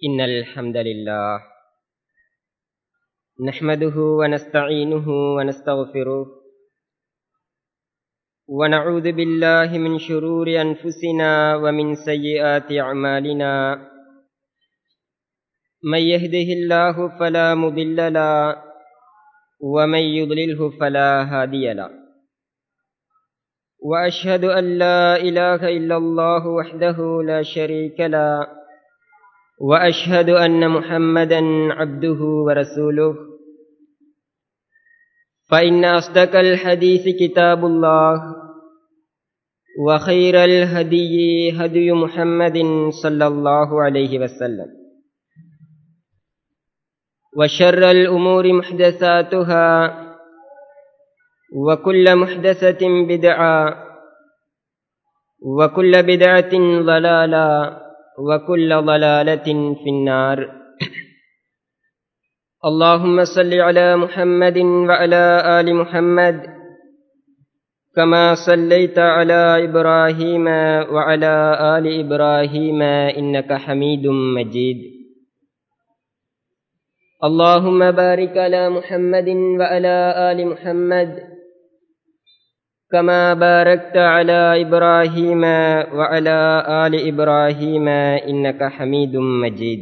إن الحمد لله نحمده ونستعينه ونستغفره ونعوذ بالله من شرور أنفسنا ومن سيئات أعمالنا من يهده الله فلا مضل له ومن يضلله فلا هادي له وأشهد أن لا إله إلا الله وحده لا شريك له وأشهد أن محمدا عبده ورسوله فإن أصدق الحديث كتاب الله وخير الهدي هدي محمد صلى الله عليه وسلم وشر الأمور محدثاتها وكل محدثة بدعة وكل بدعة ضلالة وكل ضلالة في النار اللهم صل على محمد وعلى آل محمد كما صليت على إبراهيم وعلى آل إبراهيم إنك حميد مجيد اللهم بارك على محمد وعلى آل محمد كما باركت على إبراهيم وعلى آل إبراهيم إنك حميد مجيد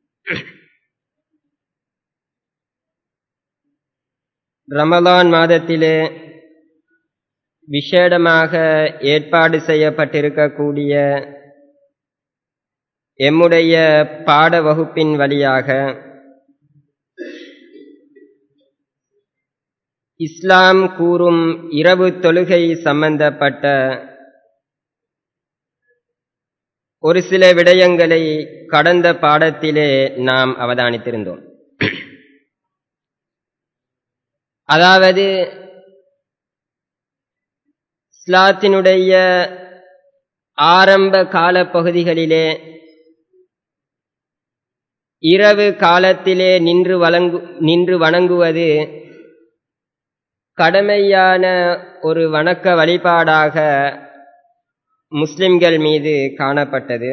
ரமலான் மாதத்திலே விசேடமாக ஏற்பாடு செய்யப்பட்டிருக்கக்கூடிய எம்முடைய பாட வகுப்பின் வழியாக இஸ்லாம் கூறும் இரவு தொழுகை சம்பந்தப்பட்ட ஒரு சில விடயங்களை கடந்த பாடத்திலே நாம் அவதானித்திருந்தோம் அதாவது இஸ்லாத்தினுடைய ஆரம்ப கால பகுதிகளிலே இரவு காலத்திலே நின்று வழங்கு நின்று வணங்குவது கடமையான ஒரு வணக்க வழிபாடாக முஸ்லிம்கள் மீது காணப்பட்டது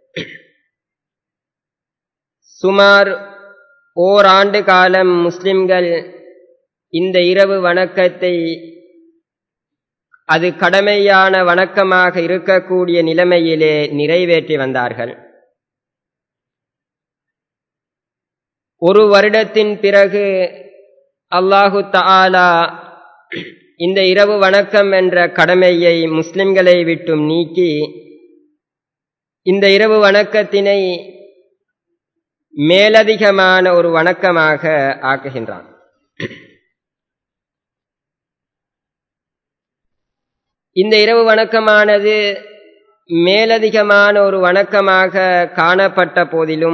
சுமார் ஓராண்டு காலம் முஸ்லிம்கள் இந்த இரவு வணக்கத்தை அது கடமையான வணக்கமாக இருக்கக்கூடிய நிலைமையிலே நிறைவேற்றி வந்தார்கள் ஒரு வருடத்தின் பிறகு அல்லாஹு தாலா இந்த இரவு வணக்கம் என்ற கடமையை முஸ்லிம்களை விட்டும் நீக்கி இந்த இரவு வணக்கத்தினை மேலதிகமான ஒரு வணக்கமாக ஆக்குகின்றான் இந்த இரவு வணக்கமானது மேலதிகமான ஒரு வணக்கமாக காணப்பட்ட போதிலும்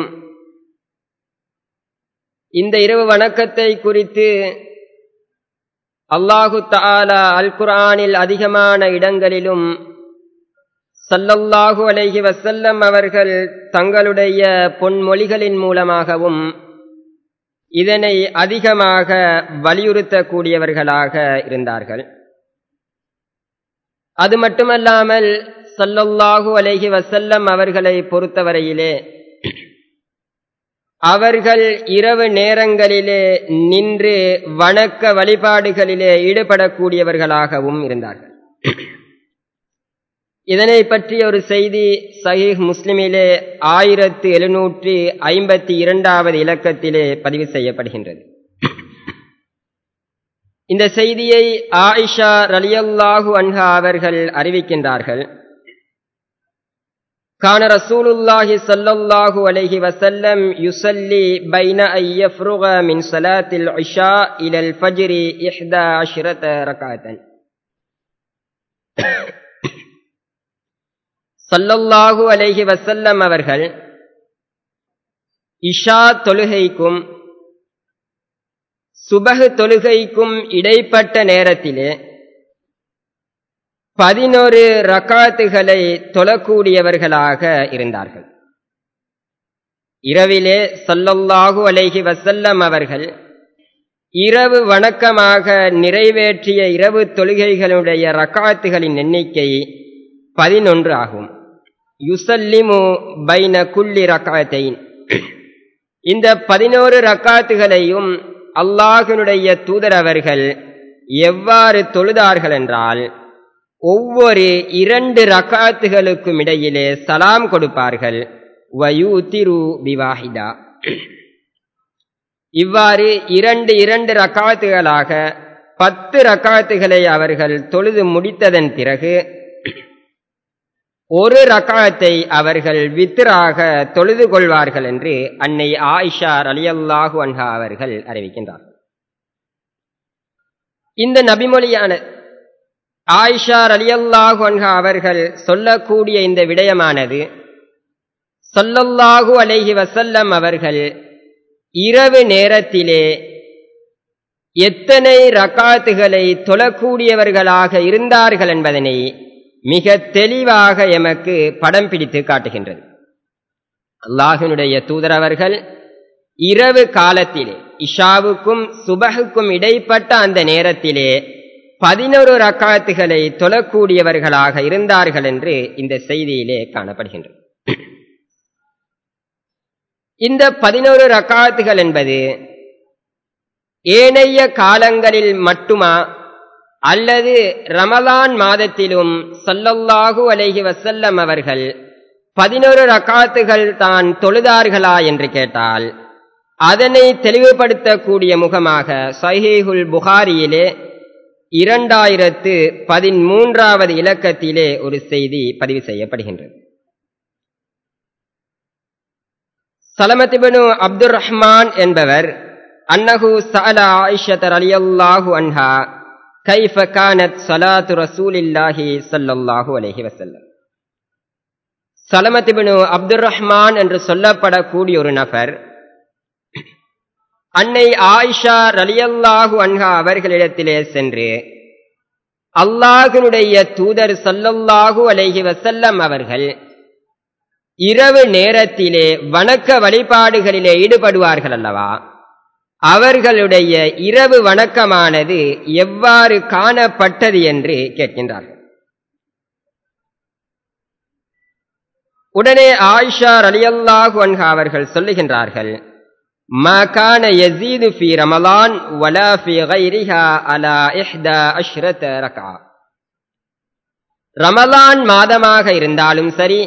இந்த இரவு வணக்கத்தை குறித்து அல்லாஹு தாலா அல் குர்ஆனில் அதிகமான இடங்களிலும் சல்லல்லாஹு அலைஹி வசல்லம் அவர்கள் தங்களுடைய பொன்மொழிகளின் மூலமாகவும் இதனை அதிகமாக வலியுறுத்தக்கூடியவர்களாக இருந்தார்கள் அது மட்டுமல்லாமல் சல்லல்லாஹு அலைஹி வசல்லம் அவர்களை பொறுத்தவரையிலே அவர்கள் இரவு நேரங்களிலே நின்று வணக்க வழிபாடுகளிலே ஈடுபடக்கூடியவர்களாகவும் இருந்தார்கள் இதனை பற்றிய ஒரு செய்தி சஹீஹ் முஸ்லிமிலே ஆயிரத்து எழுநூற்றி ஐம்பத்தி இரண்டாவது இலக்கத்திலே பதிவு செய்யப்படுகின்றது இந்த செய்தியை ஆயிஷா ரலியல்லாஹு அன்ஹா அவர்கள் அறிவிக்கின்றார்கள் كان رسول الله صلى الله عليه وسلم يصلي بين أن يفرغ من صلاة العشاء إلى الفجر إحدى عشرة ركعة சல்லல்லாஹு அலைஹி வசல்லம் அவர்கள் இஷா தொழுகைக்கும் சுபகு தொழுகைக்கும் இடைப்பட்ட நேரத்திலே பதினொரு ரக்காத்துகளை தொழக்கூடியவர்களாக இருந்தார்கள் இரவிலே சல்லல்லாஹு அலைஹி வசல்லம் அவர்கள் இரவு வணக்கமாக நிறைவேற்றிய இரவு தொழுகைகளுடைய ரக்காத்துகளின் எண்ணிக்கை பதினொன்று ஆகும் யுசல்லிமு பைன குல்லி ரக்காத்தைன் இந்த பதினோரு ரக்காத்துகளையும் அல்லாஹினுடைய தூதர் அவர்கள் எவ்வாறு தொழுதார்கள் என்றால் ஒவ்வொரு இரண்டு ரக்காத்துகளுக்கும் இடையிலே சலாம் கொடுப்பார்கள் வயூதிரு பிவாஹிதா இவ்வாறு இரண்டு இரண்டு ரக்காத்துகளாக பத்து ரக்காத்துகளை அவர்கள் தொழுது முடித்ததன் பிறகு ஒரு ரக்காத்தை அவர்கள் வித்திராக தொழுது கொள்வார்கள் என்று அன்னை ஆயிஷா அலியல்லாஹு அன்ஹா அவர்கள் அறிவிக்கின்றார் இந்த நபிமொழியான ஆயிஷா அலியல்லாஹு அன்ஹா அவர்கள் சொல்லக்கூடிய இந்த விடயமானது சொல்லல்லாஹு அலைஹி வசல்லம் அவர்கள் இரவு நேரத்திலே எத்தனை ரக்காத்துகளை தொழக்கூடியவர்களாக இருந்தார்கள் என்பதனை மிக தெளிவாக எமக்கு படம் பிடித்து காட்டுகின்றது அல்லாஹினுடைய தூதரவர்கள் இரவு காலத்திலே இஷாவுக்கும் சுபகுக்கும் இடைப்பட்ட அந்த நேரத்திலே பதினொரு ரக்காத்துகளை தொழக்கூடியவர்களாக இருந்தார்கள் என்று இந்த செய்தியிலே காணப்படுகின்றது இந்த பதினோரு ரக்காத்துகள் என்பது ஏனைய காலங்களில் மட்டுமா அல்லது ரமலான் மாதத்திலும் சொல்லல்லாஹு அலைஹி வசல்லம் அவர்கள் பதினோரு ரக்காத்துகள் தான் தொழுதார்களா என்று கேட்டால் அதனை தெளிவுபடுத்தக்கூடிய முகமாக சஹீஹுல் புகாரியிலே இரண்டாயிரத்து பதிமூன்றாவது இலக்கத்திலே ஒரு செய்தி பதிவு செய்யப்படுகின்றது சலமதிபனு அப்துர் ரஹ்மான் என்பவர் அன்னஹு சஅல ஆயிஷத் ரலியல்லாஹு அன்ஹா கைஃப கானத் ஸலாத்து ரசூலில்லாஹி ஸல்லல்லாஹு அலைஹி வஸல்லம் சலமதிபனு அப்துர் ரஹ்மான் என்று சொல்லப்படக்கூடிய ஒரு நபர் அன்னை ஆயிஷா ரலியல்லாஹு அன்ஹா அவர்களிடத்திலே சென்று அல்லாஹினுடைய தூதர் சல்லல்லாஹு அலைஹி வசல்லம் அவர்கள் இரவு நேரத்திலே வணக்க வழிபாடுகளிலே ஈடுபடுவார்கள் அல்லவா அவர்களுடைய இரவு வணக்கமானது எவ்வாறு காணப்பட்டது என்று கேட்கின்றார்கள் உடனே ஆயிஷா ரலியல்லாஹு அன்ஹா அவர்கள் சொல்லுகின்றார்கள் ما كان يزيد في رمضان ولا في غيرها على إحدى عشرة ركعة ரமலான் மாதமாக இருந்தாலும் சரி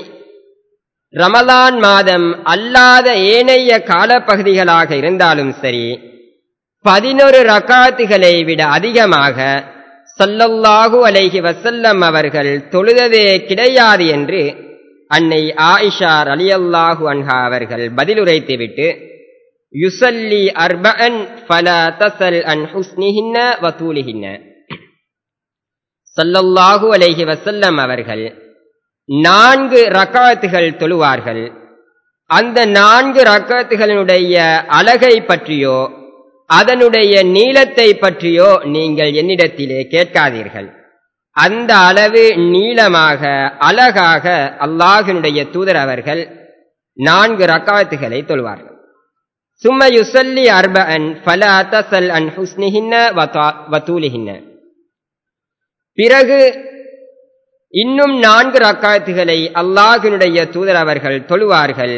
ரமலான் மாதம் அல்லாத ஏனைய காலப்பகுதிகளாக இருந்தாலும் சரி பதினொரு ரக்காத்துகளை விட அதிகமாக சல்லல்லாஹு அலைஹி வசல்லம் அவர்கள் தொழுததே கிடையாது என்று அன்னை ஆயிஷா அலியல்லாஹு அன்ஹா அவர்கள் பதிலுரைத்துவிட்டு யுசல்லி அர்பன் ஃபலா தசல் அன் ஹுஸ்னிஹின்ன வதூலிஹின்ன சல்லல்லாஹு அலைஹி வசல்லம் அவர்கள் நான்கு ரக்காத்துகள் தொழுவார்கள் அந்த நான்கு ரக்காத்துகளினுடைய அழகை பற்றியோ அதனுடைய நீளத்தை பற்றியோ நீங்கள் என்னிடத்திலே கேட்காதீர்கள் அந்த அளவு நீளமாக அழகாக அல்லாஹினுடைய தூதர் அவர்கள் நான்கு ரக்காத்துகளை தொழுவார்கள் சும்ம யுசல்லி அர்பன் ஃபலா தசல் அன் ஹுஸ்னிஹின்ன வதூலிஹின்ன பிறகு இன்னும் நான்கு ரக்காத்துகளை அல்லாஹினுடைய தூதர் அவர்கள் தொழுவார்கள்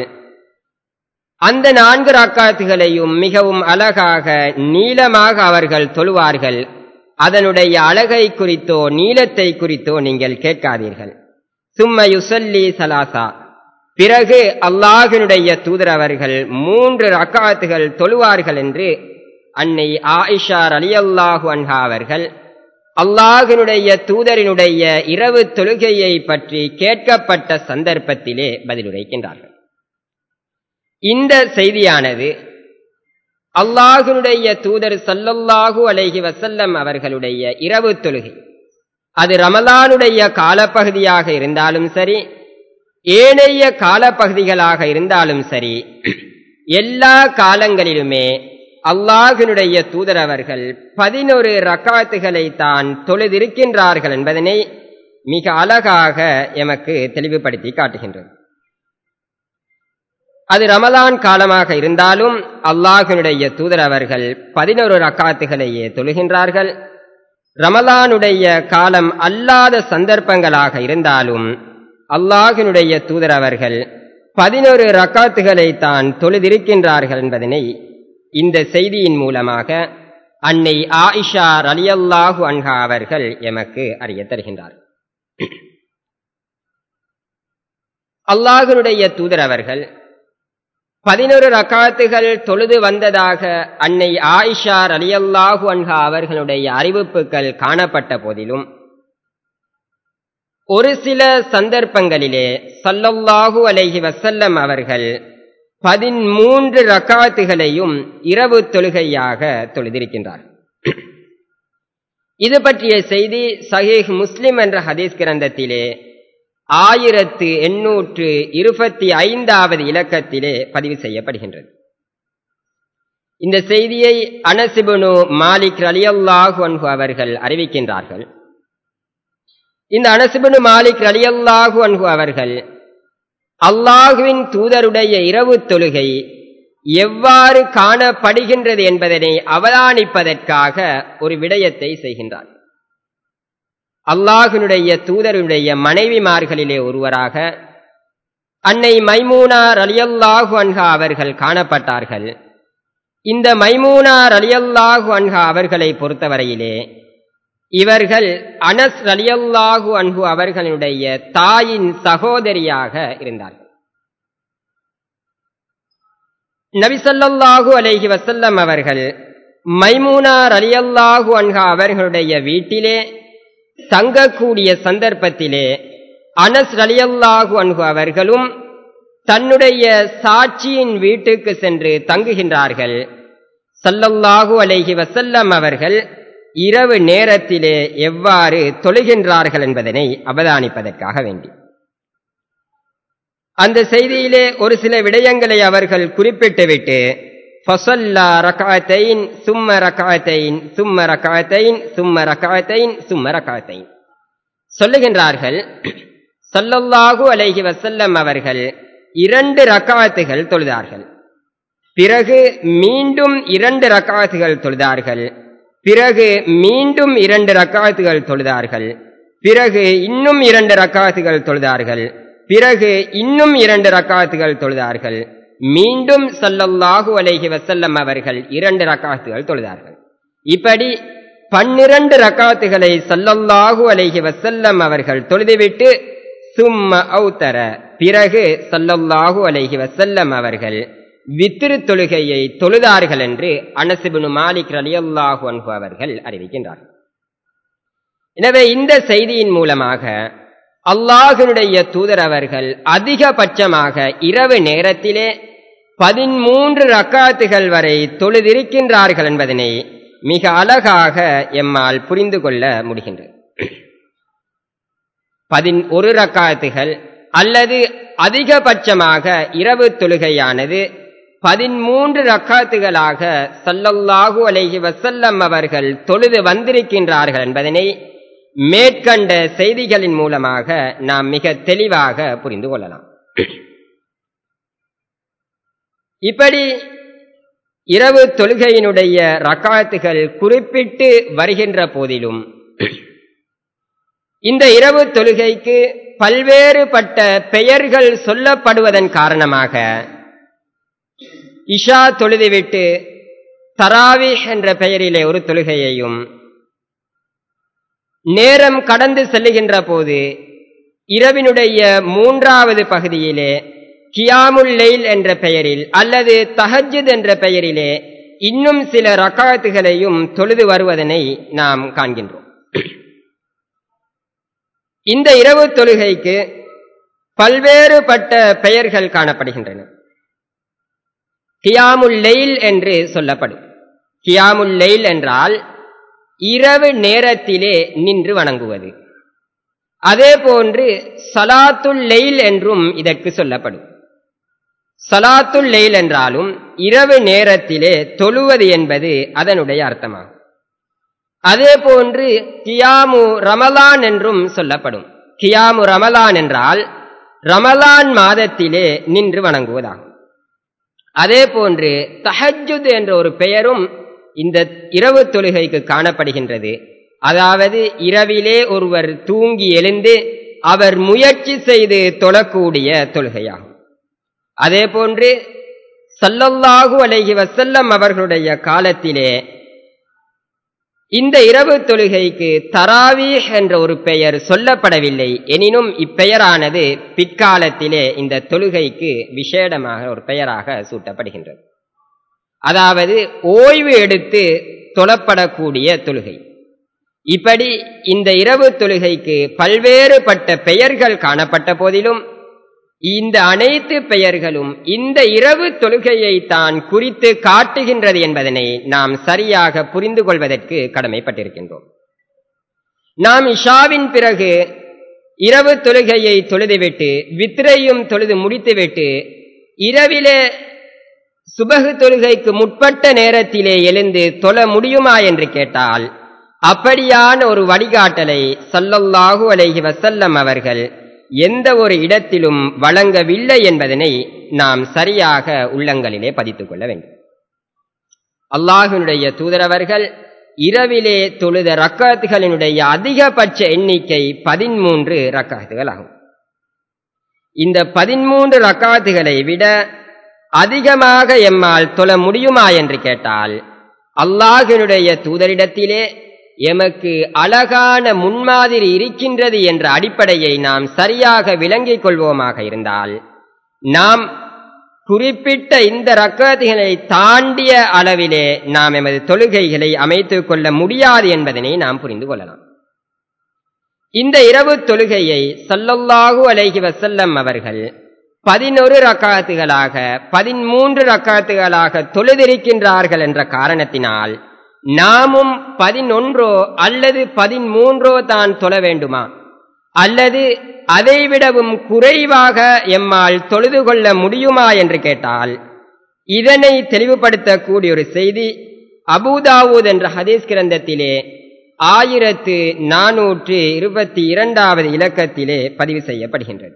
அந்த நான்கு ரக்காத்துகளையும் மிகவும் அழகாக நீளமாக அவர்கள் தொழுவார்கள் அதனுடைய அழகை குறித்தோ நீளத்தை குறித்தோ நீங்கள் கேட்காதீர்கள் சும்ம யுசல்லி சலாசா பிறகு அல்லாஹினுடைய தூதர் அவர்கள் மூன்று ரக்காத்துகள் தொழுவார்கள் என்று அன்னை ஆயிஷார் அலி அல்லாஹு அன்ஹா அவர்கள் அல்லாஹினுடைய தூதரினுடைய இரவு தொழுகையை பற்றி கேட்கப்பட்ட சந்தர்ப்பத்திலே பதிலுரைக்கின்றார்கள் இந்த செய்தியானது அல்லாஹினுடைய தூதர் சல்லல்லாஹு அலைஹி வசல்லம் அவர்களுடைய இரவு தொழுகை அது ரமலானுடைய காலப்பகுதியாக இருந்தாலும் சரி ஏனைய காலப்பகுதிகளாக இருந்தாலும் சரி எல்லா காலங்களிலுமே அல்லாஹினுடைய தூதர் அவர்கள் பதினொரு ரக்காத்துகளை தான் தொழுதிருக்கின்றார்கள் என்பதனை மிக அழகாக எமக்கு தெளிவுபடுத்தி காட்டுகின்றது அது ரமலான் காலமாக இருந்தாலும் அல்லாஹினுடைய தூதர் அவர்கள் பதினொரு ரக்காத்துகளையே தொழுகின்றார்கள் ரமலானுடைய காலம் அல்லாத சந்தர்ப்பங்களாக இருந்தாலும் அல்லாஹினுடைய தூதர் அவர்கள் பதினொரு ரக்காத்துகளை தான் தொழுதிருக்கின்றார்கள் என்பதனை இந்த செய்தியின் மூலமாக அன்னை ஆயிஷா ரலியல்லாஹு அன்ஹா அவர்கள் எமக்கு அறிய தருகின்றார் அல்லாஹனுடைய தூதர் அவர்கள் பதினொரு ரக்காத்துகள் தொழுது வந்ததாக அன்னை ஆயிஷா ரலியல்லாஹு அன்ஹா அவர்களுடைய அறிவிப்புகள் காணப்பட்ட போதிலும் ஒரு சில சந்தர்ப்பங்களிலே சல்லல்லாஹு அலைஹி வசல்லம் அவர்கள் பதிமூன்று ரக்காத்துகளையும் இரவு தொழுகையாக தொழுதிருக்கின்றார் இது பற்றிய செய்தி சஹீஹ் முஸ்லிம் என்ற ஹதீஸ் கிரந்தத்திலே ஆயிரத்து எண்ணூற்று இருபத்தி ஐந்தாவது இலக்கத்திலே பதிவு செய்யப்படுகின்றது இந்த செய்தியை அனசிபுனு மாலிக் ரலியல்லாஹு அன்ஹு அவர்கள் அறிவிக்கின்றார்கள் இந்த அனசிபுனு மாலிக் ரலியல்லாஹு அன்ஹு அவர்கள் அல்லாஹுவின் தூதருடைய இரவு தொழுகை எவ்வாறு காணப்படுகின்றது என்பதனை அவதானிப்பதற்காக ஒரு விடயத்தை செய்கின்றார் அல்லாஹினுடைய தூதருடைய மனைவிமார்களிலே ஒருவராக அன்னை மைமூனார் அலியல்லாஹு அன்ஹா அவர்கள் காணப்பட்டார்கள் இந்த மைமூனார் அலியல்லாஹு அன்ஹா அவர்களை பொறுத்தவரையிலே இவர்கள் அனஸ் ரலியல்லாஹு அன்ஹு அவர்களுடைய தாயின் சகோதரியாக இருந்தார்கள் நபிசல்லாஹு அலைஹி வசல்லம் அவர்கள் மைமூனார் அலியல்லாஹு அன்ஹா அவர்களுடைய வீட்டிலே தங்கக்கூடிய சந்தர்ப்பத்திலே அனஸ் ரலியல்லாஹு அன்ஹு அவர்களும் தன்னுடைய சாட்சியின் வீட்டுக்கு சென்று தங்குகின்றார்கள் சல்லல்லாஹு அலைஹி வசல்லம் அவர்கள் இரவு நேரத்திலே எவ்வாறு தொழுகின்றார்கள் என்பதனை அவதானிப்பதற்காக வேண்டி அந்த செய்தியிலே ஒரு சில விடயங்களை அவர்கள் குறிப்பிட்டுவிட்டு ஃபசல்லா ரகாத்தைன் சும்ம ரகாத்தைன் சும்ம ரகாத்தைன் சும்ம ரகாத்தைன் சும்ம ரகாத்தைன் சொல்லுகின்றார்கள் சல்லல்லாஹு அலைஹி வசல்லம் அவர்கள் இரண்டு ரக்காத்துகள் தொழுதார்கள் பிறகு மீண்டும் இரண்டு ரக்காத்துகள் தொழுதார்கள் பிறகு மீண்டும் இரண்டு ரக்காத்துகள் தொழுதார்கள் பிறகு இன்னும் இரண்டு ரக்காத்துகள் தொழுதார்கள் பிறகு இன்னும் இரண்டு ரக்காத்துகள் தொழுதார்கள் மீண்டும் சல்லல்லாஹு அலைஹி வசல்லம் அவர்கள் இரண்டு ரக்காத்துகள் தொழுதார்கள் இப்படி பன்னிரண்டு ரக்காத்துகளை சல்லல்லாஹு அலைஹி வசல்லம் அவர்கள் தொழுதுவிட்டு சும்ம அவுத்தர பிறகு சல்லல்லாஹு அலைஹி வசல்லம் அவர்கள் வித்திரு தொழுகையை தொழுதார்கள் என்று அனசிபுனு மாலிக் ரலியல்லாஹு அன்ஹு அவர்கள் அறிவிக்கின்றார்கள் எனவே இந்த செய்தியின் மூலமாக அல்லாஹனுடைய தூதர் அவர்கள் அதிகபட்சமாக இரவு நேரத்திலே பதிமூன்று ரக்காத்துகள் வரை தொழுதிருக்கின்றார்கள் என்பதனை மிக அழகாக எம்மால் புரிந்து கொள்ள முடிகின்றது பதின் ஒரு ரக்காத்துகள் அல்லது அதிகபட்சமாக இரவு தொழுகையானது பதிமூன்று ரக்காத்துகளாக சல்லல்லாஹு அலைஹி வசல்லம் அவர்கள் தொழுது வந்திருக்கின்றார்கள் என்பதனை மேற்கண்ட செய்திகளின் மூலமாக நாம் மிக தெளிவாக புரிந்து கொள்ளலாம் இப்படி இரவு தொழுகையினுடைய ரக்காத்துகள் குறிப்பிட்டு வருகின்ற போதிலும் இந்த இரவு தொழுகைக்கு பல்வேறுபட்ட பெயர்கள் சொல்லப்படுவதன் காரணமாக இஷா தொழுதுவிட்டு தராவி என்ற பெயரிலே ஒரு தொழுகையையும் நேரம் கடந்து செல்லுகின்ற போது இரவினுடைய மூன்றாவது பகுதியிலே கியாமுல் லெயில் என்ற பெயரில் அல்லது தஹஜுத் என்ற பெயரிலே இன்னும் சில ரக்காத்துகளையும் தொழுது வருவதனை நாம் காண்கின்றோம் இந்த இரவு தொழுகைக்கு பல்வேறுபட்ட பெயர்கள் காணப்படுகின்றன கியாமுல் லெயில் என்று சொல்லப்படும் கியாமுல் லெயில் என்றால் இரவு நேரத்திலே நின்று வணங்குவது அதே போன்று சலாத்துல் லெயில் என்றும் இதற்கு சொல்லப்படும் சலாத்துல் லெயில் என்றாலும் இரவு நேரத்திலே தொழுவது என்பது அதனுடைய அர்த்தமாகும் அதே போன்று கியாமு ரமலான் என்றும் சொல்லப்படும் கியாமு ரமலான் என்றால் ரமலான் மாதத்திலே நின்று வணங்குவதாகும் அதே போன்று தஹஜுத் என்ற ஒரு பெயரும் இந்த இரவு தொழுகைக்கு காணப்படுகின்றது அதாவது இரவிலே ஒருவர் தூங்கி எழுந்து அவர் முயற்சி செய்து தொழக்கூடிய தொழுகையாகும் அதே போன்று சல்லல்லாஹு அலைஹி வசல்லம் அவர்களுடைய காலத்திலே இந்த இரவு தொழுகைக்கு தராவீஹ் என்ற ஒரு பெயர் சொல்லப்படவில்லை எனினும் இப்பெயரானது பிற்காலத்திலே இந்த தொழுகைக்கு விசேடமாக ஒரு பெயராக சூட்டப்படுகின்றது அதாவது ஓய்வு எடுத்து தொழப்படக்கூடிய தொழுகை இப்படி இந்த இரவு தொழுகைக்கு பல்வேறுபட்ட பெயர்கள் காணப்பட்ட போதிலும் இந்த அனைத்து பெயர்களும் இந்த இரவு தொழுகையை தான் குறித்து காட்டுகின்றது என்பதனை நாம் சரியாக புரிந்து கொள்வதற்கு கடமைப்பட்டிருக்கின்றோம் நாம் இஷாவின் பிறகு இரவு தொழுகையை தொழுதுவிட்டு வித்திரையும் தொழுது முடித்துவிட்டு இரவிலே சுபகு தொழுகைக்கு முற்பட்ட நேரத்திலே எழுந்து தொழ முடியுமா என்று கேட்டால் அப்படியான ஒரு வழிகாட்டலை சல்லல்லாஹு அலைஹி வசல்லம் அவர்கள் எந்த ஒரு இடத்திலும் வழங்கவில்லை என்பதனை நாம் சரியாக உள்ளங்களிலே பதித்துக் கொள்ள வேண்டும் அல்லாஹினுடைய தூதரவர்கள் இரவிலே தொழுத ரக்காத்துகளினுடைய அதிகபட்ச எண்ணிக்கை பதிமூன்று ரக்காத்துகள் ஆகும் இந்த பதிமூன்று ரக்காத்துகளை விட அதிகமாக எம்மால் தொழ முடியுமா என்று கேட்டால் அல்லாஹினுடைய தூதரிடத்திலே எமக்கு அழகான முன்மாதிரி இருக்கின்றது என்ற அடிப்படையை நாம் சரியாக விளங்கிக் கொள்வோமாக இருந்தால் நாம் குறிப்பிட்ட இந்த ரக்கத்துகளை தாண்டிய அளவிலே நாம் எமது தொழுகைகளை அமைத்துக் கொள்ள முடியாது என்பதனை நாம் புரிந்து கொள்ளலாம் இந்த இரவு தொழுகையை சல்லல்லாஹு அலைஹி வசல்லம் அவர்கள் பதினொரு ரக்காத்துகளாக பதிமூன்று ரக்காத்துகளாக தொழுதிருக்கின்றார்கள் என்ற காரணத்தினால் நாமும் பதினொன்றோ அல்லது பதிமூன்றோ தான் தொழ வேண்டுமா அல்லது அதைவிடவும் குறைவாக எம்மால் தொழுது கொள்ள முடியுமா என்று கேட்டால் இதனை தெளிவுபடுத்தக்கூடிய ஒரு செய்தி அபூதாவூத் என்ற ஹதீஸ் கிரந்தத்திலே ஆயிரத்து நானூற்று இருபத்தி இரண்டாவது இலக்கத்திலே பதிவு செய்யப்படுகின்றது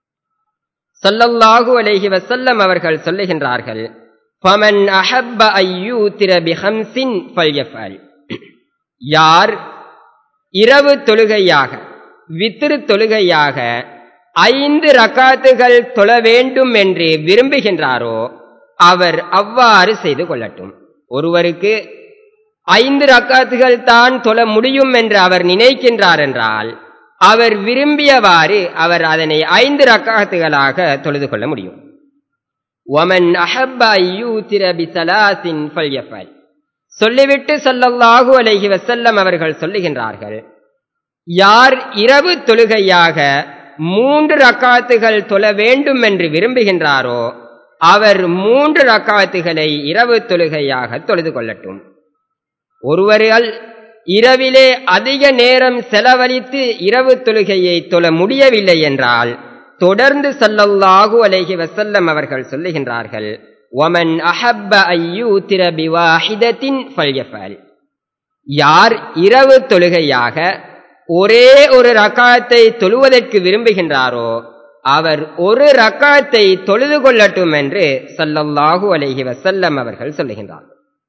சொல்லல்லாஹு அலைஹி வசல்லம் அவர்கள் சொல்லுகின்றார்கள் ஃபமன் அஹப்ப ஐயூத்திர பிஹம்சின் ஃபல்யஃபல் யார் இரவு தொழுகையாக வித்திரு தொழுகையாக ஐந்து ரக்காத்துகள் தொழ வேண்டும் என்று விரும்புகின்றாரோ அவர் அவ்வாறு செய்து கொள்ளட்டும் ஒருவருக்கு ஐந்து ரக்காத்துகள் தான் தொழ முடியும் என்று அவர் நினைக்கின்றார் என்றால் அவர் விரும்பியவாறு அவர் அதனை ஐந்து ரக்காத்துகளாக தொழுது கொள்ள முடியும் ஒமன் அஹப்ப ஐயூத்திர பிசலாசின் ஃபல்யஃபல் சொல்லிவிட்டு சொல்லல்லாஹு அலைஹி வசல்லம் அவர்கள் சொல்லுகின்றார்கள் யார் இரவு தொழுகையாக மூன்று ரக்காத்துகள் தொழ வேண்டும் என்று விரும்புகின்றாரோ அவர் மூன்று ரக்காத்துகளை இரவு தொழுகையாக தொழுது கொள்ளட்டும் ஒருவரால் இரவிலே அதிக நேரம் செலவழித்து இரவு தொழுகையை தொழ முடியவில்லை என்றால் தொடர்ந்து சல்லல்லாஹு அலைஹி வசல்லம் அவர்கள் சொல்லுகின்றார்கள் ஒமன் அஹப்ப ஐயூத்திர பிவாஹிதத்தின் ஃபல்யஃபல் யார் இரவு தொழுகையாக ஒரே ஒரு ரக்காத்தை தொழுவதற்கு விரும்புகின்றாரோ அவர் ஒரு ரக்காத்தை தொழுது கொள்ளட்டும் என்று சல்லல்லாஹு அலைஹி வசல்லம் அவர்கள் சொல்லுகின்றார்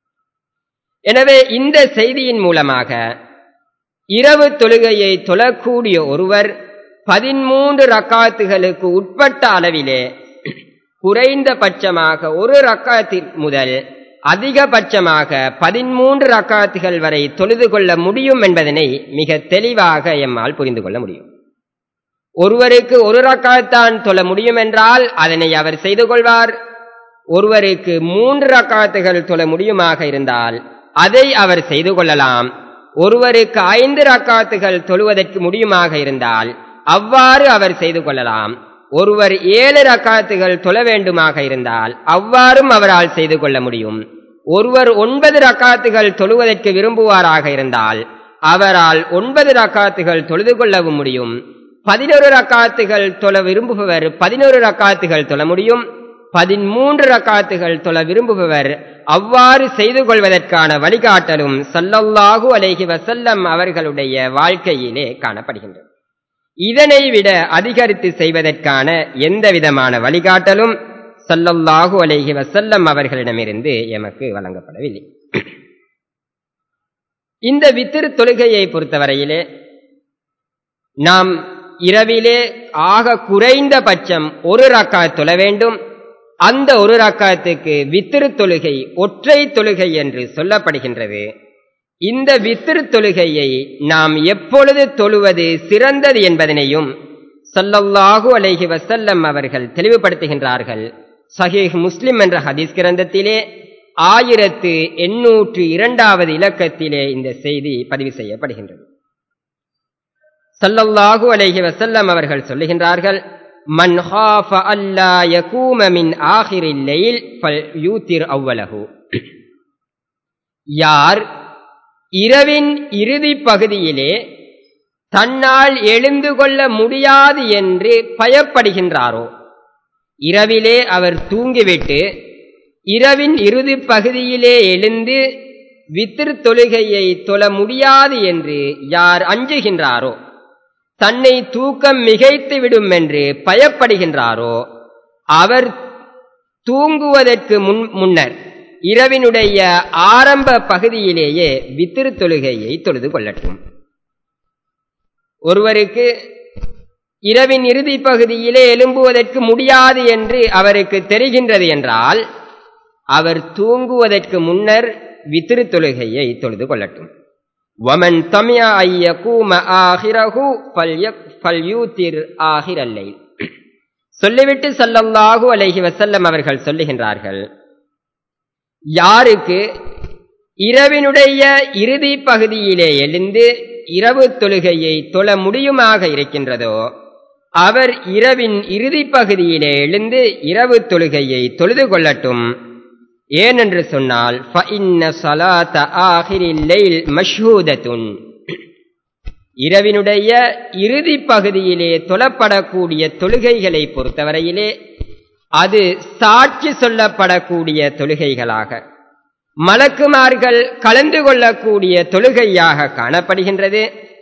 எனவே இந்த செய்தியின் மூலமாக இரவு தொழுகையை தொழக்கூடிய ஒருவர் பதிமூன்று ரக்காத்துகளுக்கு உட்பட்ட அளவிலே குறைந்தபட்சமாக ஒரு ரக்காத்தின் முதல் அதிகபட்சமாக பதிமூன்று ரக்காத்துகள் வரை தொழுது கொள்ள முடியும் என்பதனை மிக தெளிவாக எம்மால் புரிந்து கொள்ள முடியும் ஒருவருக்கு ஒரு ரக்காத்தான் தொழ முடியும் என்றால் அதனை அவர் செய்து கொள்வார் ஒருவருக்கு மூன்று ரக்காத்துகள் தொழ முடியுமாக இருந்தால் அதை அவர் செய்து கொள்ளலாம் ஒருவருக்கு ஐந்து ரக்காத்துகள் தொழுவதற்கு முடியுமாக இருந்தால் அவ்வாறு அவர் செய்து கொள்ளலாம் ஒருவர் ஏழு ரக்காத்துகள் தொழ வேண்டுமாக இருந்தால் அவ்வாறும் அவரால் செய்து கொள்ள முடியும் ஒருவர் ஒன்பது ரக்காத்துகள் தொழுவதற்கு விரும்புவாராக இருந்தால் அவரால் ஒன்பது ரக்காத்துகள் தொழுது கொள்ளவும் முடியும் பதினொரு ரக்காத்துகள் தொழ விரும்புபவர் பதினொரு ரக்காத்துகள் தொழ முடியும் பதிமூன்று ரக்காத்துகள் தொழ விரும்புபவர் அவ்வாறு செய்து கொள்வதற்கான வழிகாட்டலும் சல்லல்லாஹு அலைஹி வசல்லம் அவர்களுடைய வாழ்க்கையிலே காணப்படுகின்றது இதனை விட அதிகரித்து செய்வதற்கான எந்த விதமான வழிகாட்டலும் சல்லல்லாஹு அலைஹி வசல்லம் அவர்களிடமிருந்து எமக்கு வழங்கப்படவில்லை இந்த வித்திரு தொழுகையை பொறுத்தவரையிலே நாம் இரவிலே ஆக குறைந்த பட்சம் ஒரு ரக்கா தொழ வேண்டும் அந்த ஒரு ரக்காத்துக்கு வித்திரு தொழுகை ஒற்றை தொழுகை என்று சொல்லப்படுகின்றது இந்த வித்திரு தொழுகையை நாம் எப்பொழுது தொழுவது சிறந்தது என்பதனையும் சல்லல்லாஹு அலைஹி வசல்லம் அவர்கள் தெளிவுபடுத்துகின்றார்கள் சஹீஹ் முஸ்லிம் என்ற ஹதீஸ் கிரந்தத்திலே ஆயிரத்து எண்ணூற்று இரண்டாவது இலக்கத்திலே இந்த செய்தி பதிவு செய்யப்படுகின்றது சல்லல்லாஹு அலைஹி வசல்லம் அவர்கள் சொல்லுகின்றார்கள் மன் ஹாஃப அல்லா யகூம மின் ஆஹிரில் லைல் ஃபல் யூத்திர் அவ்வலஹு யார் இரவின் இறுதி பகுதியிலே தன்னால் எழுந்து கொள்ள முடியாது என்று பயப்படுகின்றாரோ இரவிலே அவர் தூங்கிவிட்டு இரவின் இறுதி பகுதியிலே எழுந்து வித்திரு தொழுகையை தொழ முடியாது என்று யார் அஞ்சுகின்றாரோ தன்னை தூக்கம் மிகைத்து விடும் என்று பயப்படுகின்றாரோ அவர் தூங்குவதற்கு முன் முன்னர் இரவினுடைய ஆரம்ப பகுதியிலேயே வித்திரு தொழுகையை தொழுது கொள்ளட்டும் ஒருவருக்கு இரவின் இறுதி பகுதியிலே எழும்புவதற்கு முடியாது என்று அவருக்கு தெரிகின்றது என்றால் அவர் தூங்குவதற்கு முன்னர் வித்திரு தொழுகையை தொழுது கொள்ளட்டும் வமன் தமியா ஐய கூம ஆஹிரஹு ஃபல்யூத்திர் ஆஹிரல்லை சொல்லிவிட்டு சல்லல்லாஹு அலைஹி வசல்லம் அவர்கள் சொல்லுகின்றார்கள் யாருக்கு இரவினுடைய இறுதி பகுதியிலே எழுந்து இரவு தொழுகையை தொழ முடியுமாக இருக்கின்றதோ அவர் இரவின் இறுதி பகுதியிலே எழுந்து இரவு தொழுகையை தொழுது கொள்ளட்டும் ஏனென்று சொன்னால் மஷ்ஹூதத்துன் இரவினுடைய இறுதி பகுதியிலே தொழப்படக்கூடிய தொழுகைகளை பொறுத்தவரையிலே அது சாட்சி சொல்லப்படக்கூடிய தொழுகைகளாக மலக்குமார்கள் கலந்து கொள்ளக்கூடிய தொழுகையாக காணப்படுகின்றது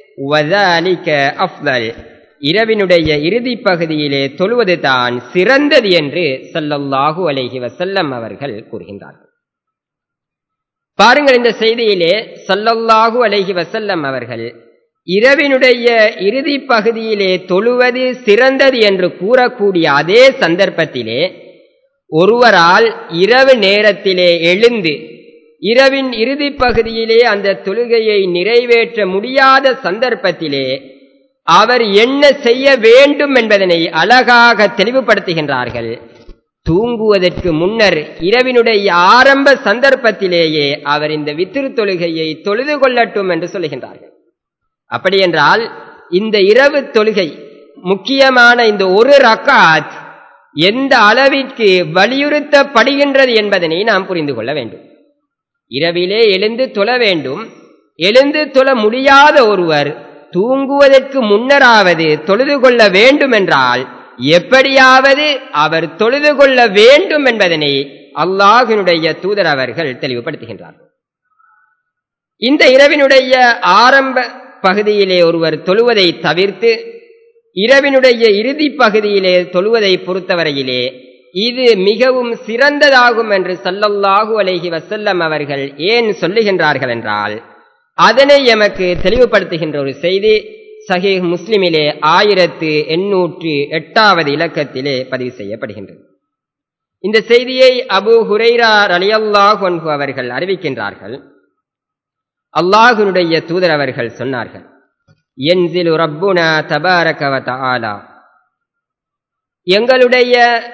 அஃதல் இரவினுடைய இறுதி பகுதியிலே தொழுவது தான் சிறந்தது என்று சல்லல்லாஹு அலைஹி வசல்லம் அவர்கள் கூறுகின்றார்கள் பாருங்கள் இந்த செய்தியிலே சல்லல்லாஹு அலைஹி வசல்லம் அவர்கள் இரவினுடைய இறுதி பகுதியிலே தொழுவது சிறந்தது என்று கூறக்கூடிய அதே சந்தர்ப்பத்திலே ஒருவரால் இரவு நேரத்திலே எழுந்து இரவின் இறுதி பகுதியிலே அந்த தொழுகையை நிறைவேற்ற முடியாத சந்தர்ப்பத்திலே அவர் என்ன செய்ய வேண்டும் என்பதனை அழகாக தெளிவுபடுத்துகின்றார்கள் தூங்குவதற்கு முன்னர் இரவினுடைய ஆரம்ப சந்தர்ப்பத்திலேயே அவர் இந்த வித்திரு தொழுகையை தொழுது கொள்ளட்டும் என்று சொல்லுகின்றார்கள் அப்படியென்றால் இந்த இரவு தொழுகை முக்கியமான இந்த ஒரு ரக்காத் எந்த அளவிற்கு வலியுறுத்தப்படுகின்றது என்பதனை நாம் புரிந்து கொள்ள வேண்டும் இரவிலே எழுந்து தொழ வேண்டும் எழுந்து தொழ முடியாத ஒருவர் தூங்குவதற்கு முன்னராவது தொழுது கொள்ள வேண்டும் என்றால் எப்படியாவது அவர் தொழுது கொள்ள வேண்டும் என்பதனை அல்லாஹினுடைய தூதர் அவர்கள் தெளிவுபடுத்துகின்றார்கள் இந்த இரவினுடைய ஆரம்ப பகுதியிலே ஒருவர் தொழுவதை தவிர்த்து இரவினுடைய இறுதி பகுதியிலே தொழுவதை பொறுத்தவரையிலே இது மிகவும் சிறந்ததாகும் என்று சல்லல்லாஹு அலைஹி வசல்லம் அவர்கள் ஏன் சொல்லுகின்றார்கள் என்றால் அதனை எமக்கு தெளிவுபடுத்துகின்ற ஒரு செய்தி சஹீஹ் முஸ்லிமிலே ஆயிரத்து எண்ணூற்று எட்டாவது இலக்கத்திலே பதிவு செய்யப்படுகின்றது இந்த செய்தியை அபு ஹுரைரா அலியல்லாஹ் ஒன்கு அவர்கள் அறிவிக்கின்றார்கள் அல்லாஹுனுடைய தூதர் அவர்கள் சொன்னார்கள் என்சிலு ரப்புனா தபாரகவத ஆலா எங்களுடைய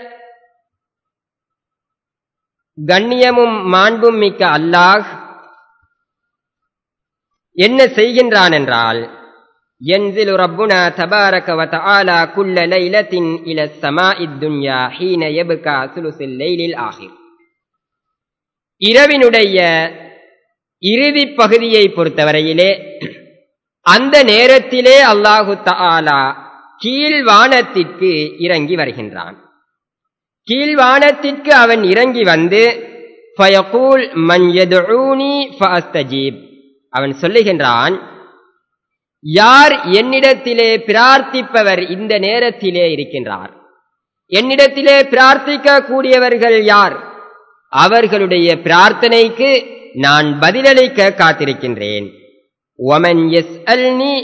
கண்ணியமும் மாண்பும் மிக்க அல்லாஹ் என்ன செய்கின்றான் என்றால் என்சிலு ரப்புனா தபாரக வதஆலா குல்ல லைலத்தின் இல ஸமாஇத் துன்யா ஹீன யப்கா சுலுசுல் லைலில் ஆகிர் இரவினுடைய இறுதி பகுதியை பொறுத்தவரையிலே அந்த நேரத்திலே அல்லாஹு தஆலா கீழ்வானத்திற்கு இறங்கி வருகின்றான் கீழ்வானத்திற்கு அவன் இறங்கி வந்து ஃபயகூல் மன் யதுஊனி ஃபஅஸ்தஜீப் அவன் சொல்லுகின்றான் யார் என்னிடத்திலே பிரார்த்திப்பவர் இந்த நேரத்திலே இருக்கின்றார் என்னிடத்திலே பிரார்த்திக்க கூடியவர்கள் யார் அவர்களுடைய பிரார்த்தனைக்கு நான் பதிலளிக்க காத்திருக்கின்றேன் ஒமன் எஸ் அல்னி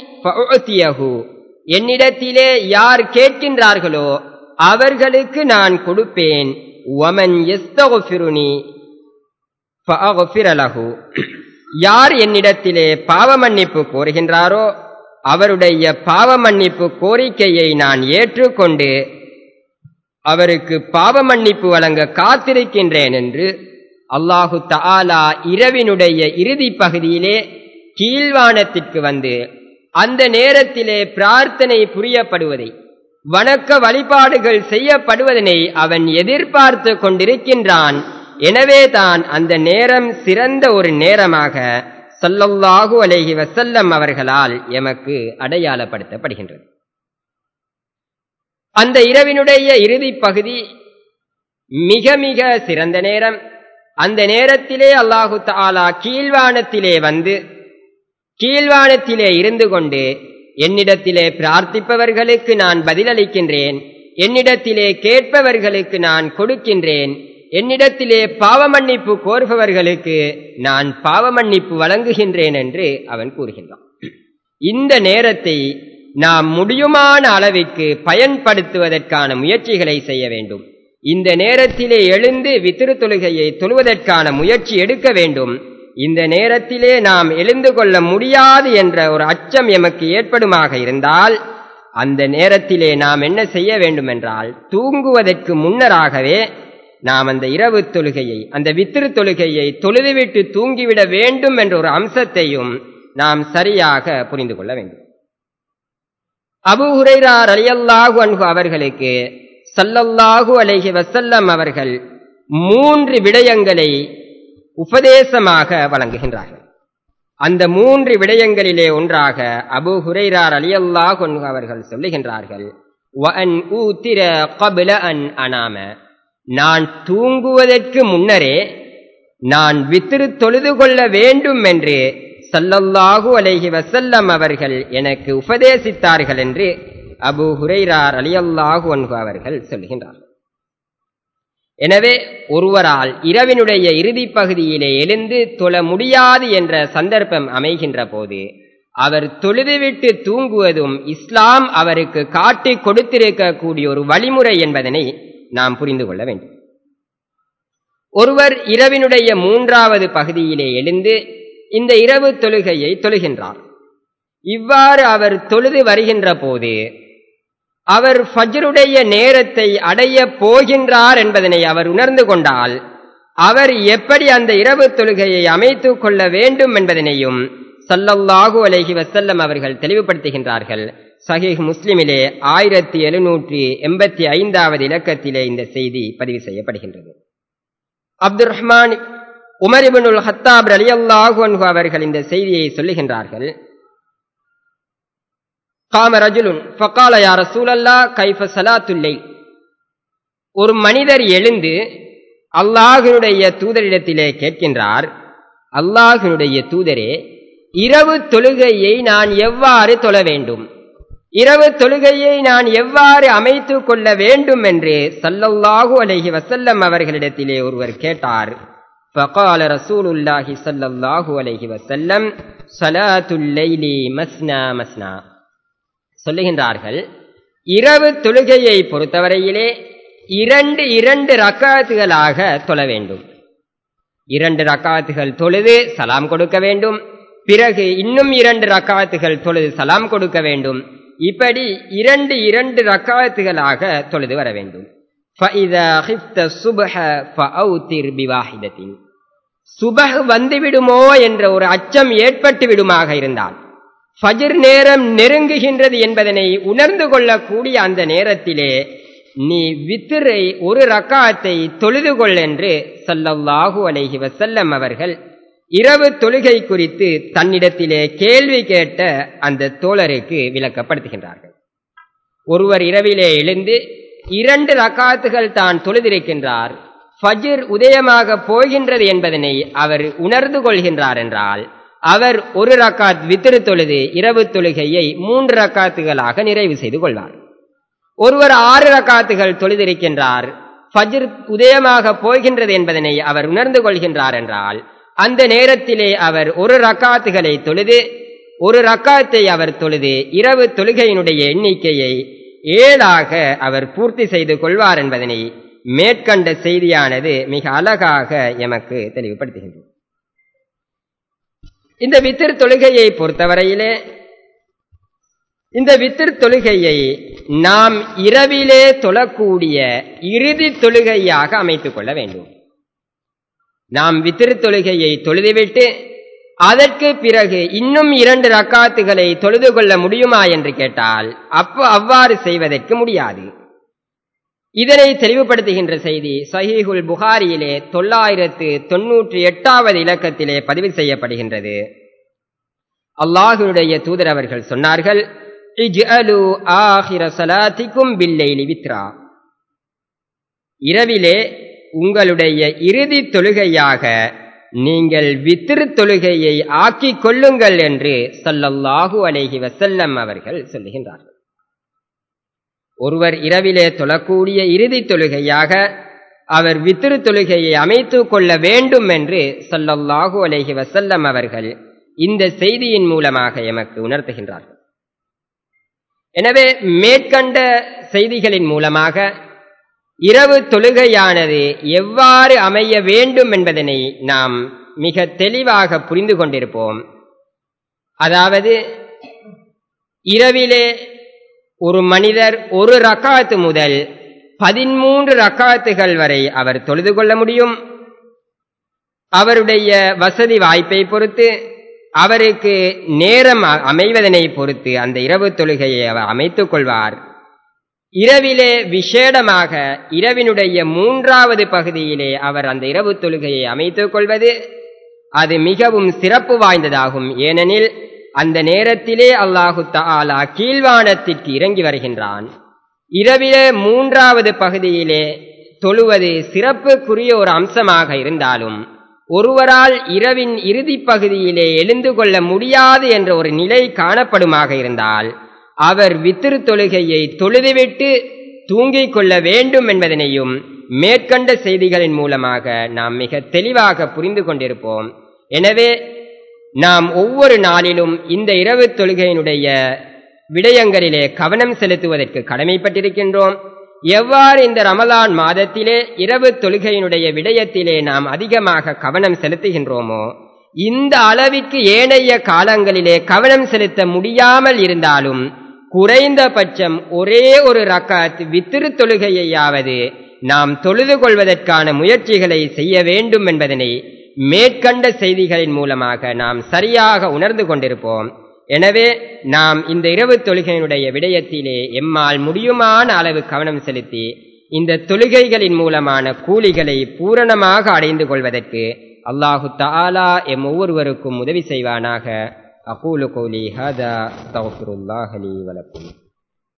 என்னிடத்திலே யார் கேட்கின்றார்களோ அவர்களுக்கு நான் கொடுப்பேன் وَمَنْ يَسْتَغْفِرُنِي فَأَغْفِرَ لَهُ யார் என்னிடத்திலே பாவ மன்னிப்பு கோருகின்றாரோ அவருடைய பாவ மன்னிப்பு கோரிக்கையை நான் ஏற்றுக்கொண்டு அவருக்கு பாவ மன்னிப்பு வழங்க காத்திருக்கின்றேன் என்று அல்லாஹு தஆலா இரவினுடைய இறுதி பகுதியிலே கீழ்வானத்திற்கு வந்து அந்த நேரத்திலே பிரார்த்தனை புரியப்படுவதை வணக்க வழிபாடுகள் செய்யப்படுவதனை அவன் எதிர்பார்த்து கொண்டிருக்கின்றான் எனவேதான் அந்த நேரம் சிறந்த ஒரு நேரமாக சல்லல்லாஹு அலைஹி வசல்லம் அவர்களால் எமக்கு அடையாளப்படுத்தப்படுகின்றது அந்த இரவினுடைய இறுதி பகுதி மிக மிக சிறந்த நேரம் அந்த நேரத்திலே அல்லாஹு தாலா கீழ்வானத்திலே வந்து கீழ்வானத்திலே இருந்து கொண்டு என்னிடத்திலே பிரார்த்திப்பவர்களுக்கு நான் பதிலளிக்கின்றேன் என்னிடத்திலே கேட்பவர்களுக்கு நான் கொடுக்கின்றேன் என்னிடத்திலே பாவ மன்னிப்பு கோருபவர்களுக்கு நான் பாவ மன்னிப்பு வழங்குகின்றேன் என்று அவன் கூறுகின்றான் இந்த நேரத்தை நாம் முடியுமான அளவிற்கு பயன்படுத்துவதற்கான முயற்சிகளை செய்ய வேண்டும் இந்த நேரத்திலே எழுந்து வித்திரு தொழுகையை தொழுவதற்கான முயற்சி எடுக்க வேண்டும் இந்த நேரத்திலே நாம் எழுந்து கொள்ள முடியாது என்ற ஒரு அச்சம் எமக்கு ஏற்படுமாக இருந்தால் அந்த நேரத்திலே நாம் என்ன செய்ய வேண்டும் என்றால் தூங்குவதற்கு முன்னராகவே நாம் அந்த இரவு தொழுகையை அந்த வித்திரு தொழுகையை தொழுதுவிட்டு தூங்கிவிட வேண்டும் என்ற ஒரு அம்சத்தையும் நாம் சரியாக புரிந்து கொள்ள வேண்டும் அபு ஹுரைரார் அலியல்லாஹு அன்ஹு அவர்களுக்கு சல்லல்லாஹு அலைஹி வசல்லம் அவர்கள் மூன்று விடயங்களை உபதேசமாக வழங்குகின்றார்கள் அந்த மூன்று விடயங்களிலே ஒன்றாக அபு ஹுரைரார் அலியல்லாஹு அன்ஹு அவர்கள் சொல்லுகின்றார்கள் வஅன் ஊத்திர கபில அன் அனாம நான் தூங்குவதற்கு முன்னரே நான் வித்திரு தொழுது கொள்ள வேண்டும் என்று சல்லல்லாஹு அலைஹி வசல்லம் அவர்கள் எனக்கு உபதேசித்தார்கள் என்று அபு ஹுரைரார் அலியல்லாஹு அன்ஹு அவர்கள் சொல்கின்றார்கள் எனவே ஒருவரால் இரவினுடைய இறுதி பகுதியிலே எழுந்து தொழ முடியாது என்ற சந்தர்ப்பம் அமைகின்ற போது அவர் தொழுதுவிட்டு தூங்குவதும் இஸ்லாம் அவருக்கு காட்டி கொடுத்திருக்கக்கூடிய ஒரு வழிமுறை என்பதனை நாம் புரிந்து கொள்ள வேண்டும் ஒருவர் இரவினுடைய மூன்றாவது பகுதியிலே எழுந்து இந்த இரவு தொழுகையை தொழுகின்றார் இவ்வாறு அவர் தொழுது வருகின்ற போது அவர் ஃபஜ்ருடைய நேரத்தை அடைய போகின்றார் என்பதனை அவர் உணர்ந்து கொண்டால் அவர் எப்படி அந்த இரவு தொழுகையை அமைத்துக் கொள்ள வேண்டும் என்பதனையும் சல்லல்லாஹு அலைஹி வசல்லம் அவர்கள் தெளிவுபடுத்துகின்றார்கள் சஹீஹ் முஸ்லிமிலே ஆயிரத்தி எழுநூற்றி எண்பத்தி ஐந்தாவது இலக்கத்திலே இந்த செய்தி பதிவு செய்யப்படுகின்றது அப்துல் ரஹ்மான் உமரிபனுல் ஹத்தாப் அலி அல்லாஹு அன்ஹு அவர்கள் இந்த செய்தியை சொல்லுகின்றார்கள் காம ரஜுலுன் ஃபகால யா ரசூலல்லா கைஃப சலாத்துல்லை ஒரு மனிதர் எழுந்து அல்லாஹினுடைய தூதரிடத்திலே கேட்கின்றார் அல்லாஹினுடைய தூதரே இரவு தொழுகையை நான் எவ்வாறு தொழ வேண்டும் இரவு தொழுகையை நான் எவ்வாறு அமைத்துக் கொள்ள வேண்டும் என்று சல்லல்லாஹு அலைஹி வசல்லம் அவர்களிடத்திலே ஒருவர் கேட்டார் فقال رسول الله صلى الله عليه وسلم صلاة الليل مسنا مسنا சொல்லுகின்றார்கள் இரவு தொழுகையை பொறுத்தவரையிலே இரண்டு இரண்டு ரக்காத்துகளாக தொழ வேண்டும் இரண்டு ரக்காத்துகள் தொழுது சலாம் கொடுக்க வேண்டும் பிறகு இன்னும் இரண்டு ரக்காத்துகள் தொழுது சலாம் கொடுக்க வேண்டும் இப்படி இரண்டு இரண்டு ரக்காத்துகளாக தொழுது வர வேண்டும் சுபஹ் வந்துவிடுமோ என்ற ஒரு அச்சம் ஏற்பட்டு விடுமாக இருந்தால் ஃபஜர் நேரம் நெருங்குகின்றது என்பதனை உணர்ந்து கொள்ளக்கூடிய அந்த நேரத்திலே நீ வித்திரை ஒரு ரக்காத்தை தொழுது கொள் என்று சல்லல்லாஹு அலைஹி வசல்லம் அவர்கள் இரவு தொழுகை குறித்து தன்னிடத்திலே கேள்வி கேட்ட அந்த தோழருக்கு விளக்கப்படுத்துகின்றார்கள் ஒருவர் இரவிலே எழுந்து இரண்டு ரக்காத்துகள் தான் தொழுதிருக்கின்றார் ஃபஜிர் உதயமாக போகின்றது என்பதனை அவர் உணர்ந்து கொள்கின்றார் என்றால் அவர் ஒரு ரக்காத் வித்திரு தொழுது இரவு தொழுகையை மூன்று ரக்காத்துகளாக நிறைவு செய்து கொள்வார் ஒருவர் ஆறு ரக்காத்துகள் தொழுதிருக்கின்றார் ஃபஜ்ர் உதயமாக போகின்றது என்பதனை அவர் உணர்ந்து கொள்கின்றார் என்றால் அந்த நேரத்திலே அவர் ஒரு ரக்காத்துகளை தொழுது ஒரு ரக்காத்தை அவர் தொழுது இரவு தொழுகையினுடைய எண்ணிக்கையை ஏழாக அவர் பூர்த்தி செய்து கொள்வார் என்பதனை மேற்கண்ட செய்தியானது மிக அழகாக எமக்கு தெளிவுபடுத்துகின்றது இந்த வித்திர் தொழுகையை பொறுத்தவரையிலே இந்த வித்திர் தொழுகையை நாம் இரவிலே தொழக்கூடிய இறுதி தொழுகையாக அமைத்துக் கொள்ள வேண்டும் நாம் வித்திரு தொழுகையை தொழுதுவிட்டு அதற்கு பிறகு இன்னும் இரண்டு ரக்காத்துகளை தொழுது கொள்ள முடியுமா என்று கேட்டால் அப்ப அவ்வாறு செய்வதற்கு முடியாது இதனை தெளிவுபடுத்துகின்ற செய்தி சஹீஹுல் புகாரியிலே தொள்ளாயிரத்து தொன்னூற்றி எட்டாவது இலக்கத்திலே பதிவு செய்யப்படுகின்றது அல்லாஹுடைய தூதர் அவர்கள் சொன்னார்கள் இஜ்அலு ஆஹிர சலாத்திக்கும் பில்லைலி வித்ரா இரவிலே உங்களுடைய இறுதி தொழுகையாக நீங்கள் வித்திரு தொழுகையை ஆக்கிக் கொள்ளுங்கள் என்று சல்லல்லாஹு அலைஹி வசல்லம் அவர்கள் சொல்லுகின்றார்கள் ஒருவர் இரவிலே தொழக்கூடிய இறுதி தொழுகையாக அவர் வித்திரு தொழுகையை அமைத்துக் கொள்ள வேண்டும் என்று சல்லல்லாஹு அலைஹி வசல்லம் அவர்கள் இந்த செய்தியின் மூலமாக எமக்கு உணர்த்துகின்றார்கள் எனவே மேற்கண்ட செய்திகளின் மூலமாக இரவு தொழுகையானது எவ்வாறு அமைய வேண்டும் என்பதனை நாம் மிக தெளிவாக புரிந்து கொண்டிருப்போம் அதாவது இரவிலே ஒரு மனிதர் ஒரு ரக்காத்து முதல் பதிமூன்று ரக்காத்துகள் வரை அவர் தொழுது கொள்ள முடியும் அவருடைய வசதி வாய்ப்பை பொறுத்து அவருக்கு நேரம் அமைவதனை பொறுத்து அந்த இரவு தொழுகையை அவர் அமைத்துக் கொள்வார் இரவிலே விசேடமாக இரவினுடைய மூன்றாவது பகுதியிலே அவர் அந்த இரவு தொழுகையை அமைத்துக் கொள்வது அது மிகவும் சிறப்பு வாய்ந்ததாகும் ஏனெனில் அந்த நேரத்திலே அல்லாஹு தாலா கீழ்வானத்திற்கு இறங்கி வருகின்றான் இரவிலே மூன்றாவது பகுதியிலே தொழுவது சிறப்புக்குரிய ஒரு அம்சமாக இருந்தாலும் ஒருவரால் இரவின் இறுதி பகுதியிலே எழுந்து கொள்ள முடியாது என்ற ஒரு நிலை காணப்படுமாக இருந்தால் அவர் வித்திரு தொழுகையை தொழுதுவிட்டு தூங்கிக் கொள்ள வேண்டும் என்பதனையும் மேற்கண்ட செய்திகளின் மூலமாக நாம் மிக தெளிவாக புரிந்து கொண்டிருப்போம் எனவே நாம் ஒவ்வொரு நாளிலும் இந்த இரவு தொழுகையினுடைய விடயங்களிலே கவனம் செலுத்துவதற்கு கடமைப்பட்டிருக்கின்றோம் எவ்வாறு இந்த ரமலான் மாதத்திலே இரவு தொழுகையினுடைய விடயத்திலே நாம் அதிகமாக கவனம் செலுத்துகின்றோமோ இந்த அளவிற்கு ஏனைய காலங்களிலே கவனம் செலுத்த முடியாமல் இருந்தாலும் குறைந்தபட்சம் ஒரே ஒரு ரக்காத் வித்திரு தொழுகையாவது நாம் தொழுது கொள்வதற்கான முயற்சிகளை செய்ய வேண்டும் என்பதனை மேற்கண்ட செய்திகளின் மூலமாக நாம் சரியாக உணர்ந்து கொண்டிருப்போம் எனவே நாம் இந்த இரவு தொழுகையினுடைய விடயத்திலே எம்மால் முடியுமான அளவு கவனம் செலுத்தி இந்த தொழுகைகளின் மூலமான கூலிகளை பூரணமாக அடைந்து கொள்வதற்கு அல்லாஹு தாலா எம் ஒவ்வொருவருக்கும் உதவி செய்வானாக அகூலு கௌலி ஹதா தௌஃபிருல்லாஹலி வலக்கும்